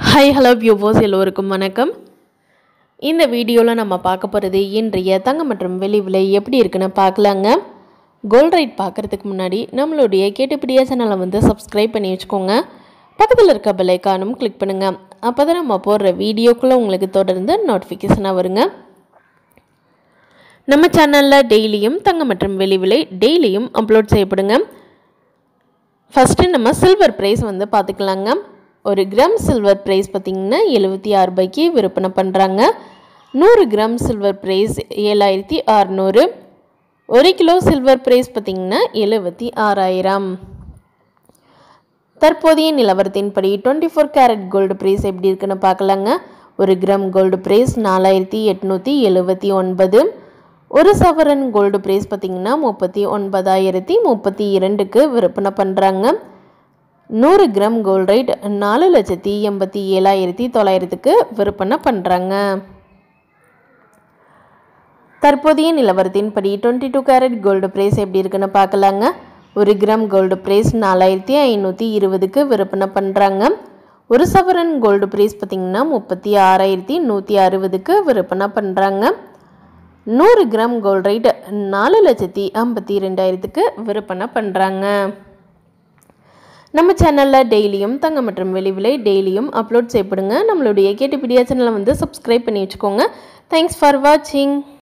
hi hello viewers எல்லோருக்கும் வணக்கம் இந்த வீடியோவில் நம்ம பார்க்க போகிறது இன்றைய தங்கம் மற்றும் வெள்ளி விலை எப்படி இருக்குன்னு பார்க்கலாங்க கோல்ட் ரைட் பார்க்குறதுக்கு முன்னாடி நம்மளுடைய கேட்டுப்பிடியா சேனலை வந்து சப்ஸ்கிரைப் பண்ணி வச்சுக்கோங்க பக்கத்தில் இருக்க பெல்லைக்கானும் கிளிக் பண்ணுங்கள் அப்போ தான் நம்ம போடுற வீடியோக்குள்ளே உங்களுக்கு தொடர்ந்து நோட்டிஃபிகேஷனாக வருங்க நம்ம சேனலில் டெய்லியும் தங்கம் மற்றும் வெள்ளி விலை டெய்லியும் அப்லோட் செய்யப்படுங்க ஃபஸ்ட்டு நம்ம சில்வர் ப்ரைஸ் வந்து பார்த்துக்கலாங்க ஒரு கிராம் சில்வர் ப்ரைஸ் பார்த்திங்கன்னா எழுபத்தி ஆறு ரூபாய்க்கு விற்பனை பண்ணுறாங்க நூறு கிராம் சில்வர் ப்ரைஸ் ஏழாயிரத்தி அறநூறு ஒரு கிலோ சில்வர் ப்ரைஸ் பார்த்திங்கன்னா எழுபத்தி ஆறாயிரம் தற்போதைய நிலவரத்தின்படி twenty four carat gold price எப்படி இருக்குன்னு பார்க்கலாங்க ஒரு கிராம் கோல்டு ப்ரைஸ் நாலாயிரத்தி எட்நூற்றி எழுபத்தி ஒன்பது ஒரு சவரன் கோல்டு ப்ரைஸ் பார்த்திங்கன்னா முப்பத்தி ஒன்பதாயிரத்தி முப்பத்தி இரண்டுக்கு விற்பனை பண்ணுறாங்க நூறு கிராம் கோல்ட் ரேட் நாலு லட்சத்தி எண்பத்தி ஏழாயிரத்தி தொள்ளாயிரத்துக்கு விற்பனை பண்ணுறாங்க தற்போதைய நிலவரத்தின்படி twenty two carat gold price எப்படி இருக்குன்னு பார்க்கலாங்க ஒரு கிராம் கோல்டு ப்ரைஸ் நாலாயிரத்தி ஐநூற்றி இருபதுக்கு விற்பனை பண்ணுறாங்க ஒரு சவரன் கோல்டு ப்ரைஸ் பார்த்திங்கன்னா முப்பத்தி ஆறாயிரத்தி நூற்றி அறுபதுக்கு விற்பனை பண்ணுறாங்க நூறு கிராம் கோல்ட் ரேட் நாலு லட்சத்தி ஐம்பத்தி ரெண்டாயிரத்துக்கு விற்பனை பண்ணுறாங்க நம்ம சேனலில் டெய்லியும் தங்கம் மற்றும் வெளி விலை டெய்லியும் அப்லோட் செய்யப்படுங்க நம்மளுடைய கேட்டுப்பிடியா சேனலை வந்து சப்ஸ்கிரைப் பண்ணி வச்சுக்கோங்க தேங்க்ஸ் ஃபார் வாட்சிங்